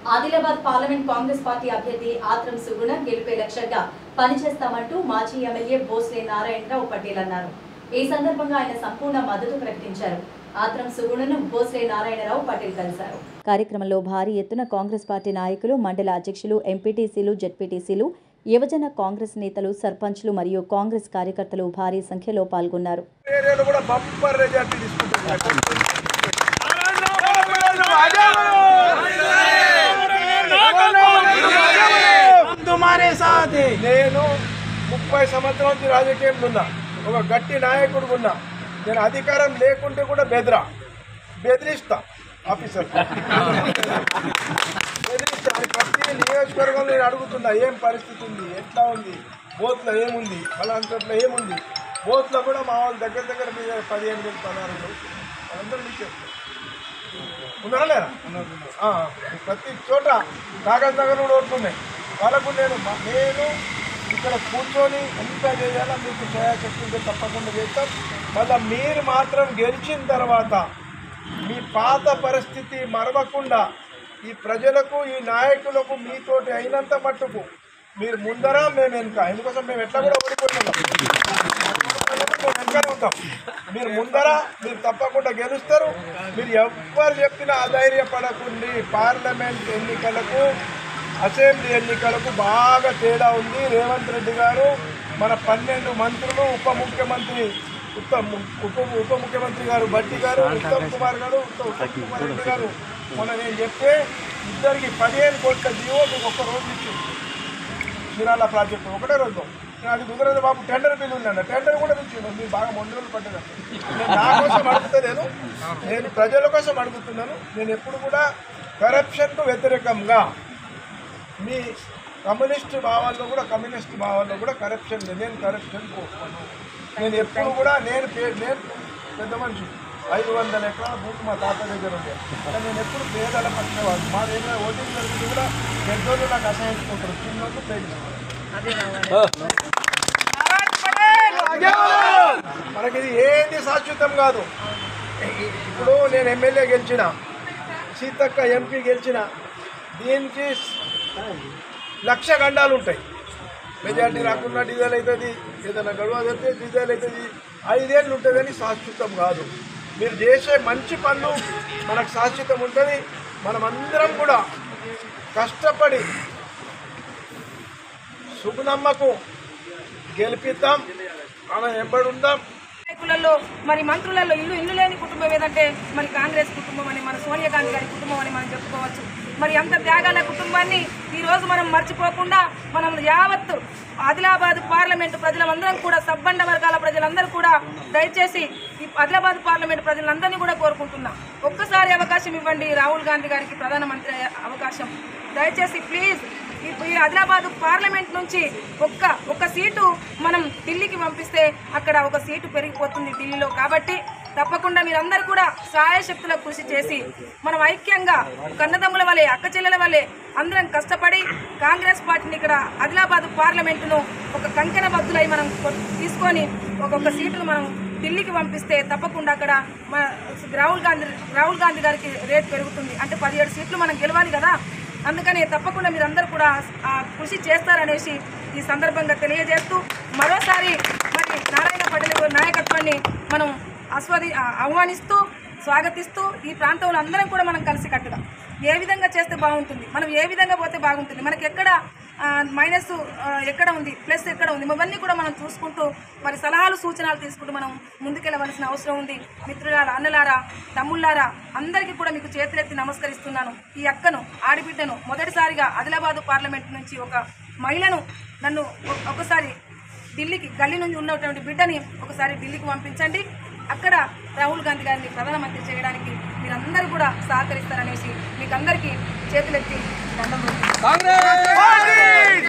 Adilabad parliament Congress party అభ్యర్థి ఆత్రం సుగుణ గెలిపే లక్ష్యంగా పనిచేస్తామంటూ మాజీ ఎమ్మెల్యే భోస్లే నారాయణరావు పటేల్ అన్నారు ఈ సందర్భంగా ఆయన సంపూర్ణ మద్దతు ప్రకటించారు ఆత్రం సుగుణను భోస్లే నారాయణరావు పటేల్ కలిశారు కార్యక్రమంలో భారీ ఎత్తున కాంగ్రెస్ పార్టీ నాయకులు మండల అధ్యక్షులు ఎంపీటీసీలు జెడ్పీటీసీలు యువజన కాంగ్రెస్ నేతలు సర్పంచ్లు మరియు కాంగ్రెస్ కార్యకర్తలు భారీ సంఖ్యలో పాల్గొన్నారు ఏరియాలో కూడా బంపర్ మెజార్టీ తీసుకుంటుంది तुम्हारे साथ है నేను ముప్పై సంవత్సరాల నుంచి రాజకీయంలో ఉన్నా ఒక గట్టి నాయకుడు ఉన్నా నేను అధికారం లేకుంటే కూడా బెదరా బెదిరిస్తా ఆఫీసర్ బెదిరిస్తా అది ప్రతి నియోజకవర్గంలో నేను అడుగుతున్నా ఏం పరిస్థితి ఉంది ఎట్లా ఉంది బోత్లో ఏముంది ఫలాంతట్లో ఏముంది బోత్లో కూడా మా వాళ్ళు దగ్గర దగ్గర మీద పదిహేను వేలు పదహారు వేలు అందరూ మీకు ఉన్నారా లేరా ఆ, ప్రతి చోట కాగజ్ నగర్ కూడా ఓట్లున్నాయి వాళ్ళకు నేను మ- నేను ఇక్కడ కూర్చొని ఎంత చేయాలో మీకు చేయాల్సి ఉంటే తప్పకుండా చేస్తాం మళ్ళీ మీరు మాత్రం గెలిచిన తర్వాత మీ పాత పరిస్థితి మరవకుండా ఈ ప్రజలకు ఈ నాయకులకు మీతోటి అయినంత మట్టుకు మీరు ముందర మేము వెనుక ఎందుకోసం మేము ఎట్లా కూడా ఓడిపోయినాం మేము వెనకాల ఉంటాం మీరు ముందర మీరు తప్పకుండా గెలుస్తారు మీరు ఎవ్వరు చెప్పినా అధైర్యపడకుండి పార్లమెంట్ ఎన్నికలకు అసెంబ్లీ ఎన్నికలకు బాగా తేడా ఉంది రేవంత్ రెడ్డి గారు మన పన్నెండు మంత్రులు ఉప ముఖ్యమంత్రి ఉత్తమ్ ఉప ఉప ముఖ్యమంత్రి గారు బట్టి గారు ఉత్తమ్ కుమార్ గారు ఉత్త- ఉత్తమ్ కుమార్ రెడ్డి గారు మొన్న నేను చెప్తే ఇద్దరికి పదిహేను కోట్ల జీవో మీకు ఒక్క రోజు ఇచ్చింది చీరాల ప్రాజెక్టు ఒకటే రోజు నేను అది కుదరదు బాబు టెండర్ బిల్లు ఉందండి టెండర్ కూడా పిలిచిండు మీరు బాగా మొండి రోజులు పట్టదండి నేను నా కోసం అడుగుతలేను నేను ప్రజల కోసం అడుగుతున్నాను నేను ఎప్పుడు కూడా కరప్షన్కు వ్యతిరేకంగా మీ కమ్యూనిస్ట్ భావాల్లో కూడా కమ్యూనిస్ట్ భావాల్లో కూడా కరప్షన్ లేదు నేను కరప్షన్ కోరుకోను నేను ఎప్పుడు కూడా నేను పే- నేను పెద్ద మనిషి ఐదు వందల ఎకరాల భూమి మా తాత దగ్గర ఉండే కానీ నేను ఎప్పుడు పేదల పక్షవాడు మా దగ్గర ఓటింగ్ జరిగింది కూడా పెద్దోళ్ళు నాకు అసహించుకుంటారు చిన్నోళ్ళు ప్రేమిస్తారు మనకి ఇది ఏది శాశ్వతం కాదు ఇప్పుడు నేను ఎమ్మెల్యే గెలిచిన సీతక్క ఎంపీ గెలిచిన దీనికి లక్ష గండాలు ఉంటాయి మెజార్టీ రాకుండా డీజిల్ అవుతుంది ఏదైనా గడువ అయితే డీజిల్ అవుతుంది ఐదేళ్ళు ఉంటుందని శాశ్వతం కాదు మీరు చేసే మంచి పనులు మనకు శాశ్వతం ఉంటుంది మనం అందరం కూడా కష్టపడి సుగుణమ్మకు గెలిపిద్దాం ఆమె ఎంబడి ఉందాం నాయకులలో మరి మంత్రులలో ఇల్లు ఇల్లు లేని కుటుంబం ఏదంటే మరి కాంగ్రెస్ కుటుంబం అని మన సోనియా గాంధీ గారి కుటుంబం అని మనం చెప్పుకోవచ్చు మరి అంత త్యాగాల కుటుంబాన్ని ఈ రోజు మనం మర్చిపోకుండా మనం యావత్తు ఆదిలాబాద్ పార్లమెంటు ప్రజలందరం కూడా సబ్బండ వర్గాల ప్రజలందరూ కూడా దయచేసి ఈ ఆదిలాబాద్ పార్లమెంటు ప్రజలందరినీ కూడా కోరుకుంటున్నాం ఒక్కసారి అవకాశం ఇవ్వండి రాహుల్ గాంధీ గారికి ప్రధానమంత్రి అయ్యే అవకాశం దయచేసి ప్లీజ్ ఈ ఈ ఆదిలాబాద్ పార్లమెంట్ నుంచి ఒక్క ఒక్క సీటు మనం ఢిల్లీకి పంపిస్తే అక్కడ ఒక సీటు పెరిగిపోతుంది ఢిల్లీలో కాబట్టి తప్పకుండా మీరందరూ కూడా సహాయశక్తుల కృషి చేసి మనం ఐక్యంగా కన్నదమ్ముల వలె అక్క చెల్లెల వలె అందరం కష్టపడి కాంగ్రెస్ పార్టీని ఇక్కడ ఆదిలాబాద్ పార్లమెంటును ఒక కంకెన బద్దులై మనం కొ- తీసుకొని ఒక్కొక్క సీటును మనం ఢిల్లీకి పంపిస్తే తప్పకుండా అక్కడ మన రాహుల్ గాంధీ రాహుల్ గాంధీ గారికి రేట్ పెరుగుతుంది అంటే పదిహేడు సీట్లు మనం గెలవాలి కదా అందుకనే తప్పకుండా మీరందరూ కూడా ఆ కృషి చేస్తారనేసి ఈ సందర్భంగా తెలియజేస్తూ మరోసారి మరి నారాయణ పటేల్ గారి నాయకత్వాన్ని మనం ఆస్వాది ఆ, ఆహ్వానిస్తూ స్వాగతిస్తూ ఈ ప్రాంతంలో అందరం కూడా మనం కలిసికట్టుగా ఏ విధంగా చేస్తే బాగుంటుంది మనం ఏ విధంగా పోతే బాగుంటుంది మనకి ఎక్కడ ఆ, మైనస్ ఆ, ఎక్కడ ఉంది ప్లస్ ఎక్కడ ఉంది ఇవన్నీ కూడా మనం చూసుకుంటూ మరి సలహాలు సూచనలు తీసుకుంటూ మనం ముందుకెళ్ళవలసిన అవసరం ఉంది మిత్రులారా అన్నలారా తమ్ముళ్ళారా అందరికీ కూడా మీకు చేతులెత్తి నమస్కరిస్తున్నాను ఈ అక్కను ఆడిబిడ్డను మొదటిసారిగా ఆదిలాబాదు పార్లమెంట్ నుంచి ఒక మహిళను నన్ను ఒ- ఒకసారి ఢిల్లీకి గల్లీ నుంచి ఉన్నటువంటి బిడ్డని ఒకసారి ఢిల్లీకి పంపించండి అక్కడ రాహుల్ గాంధీ గారిని ప్రధానమంత్రి చేయడానికి మీరందరూ కూడా సహకరిస్తారనేసి మీకు అందరికీ చేతులెత్తి దండం పెడుతున్నాను.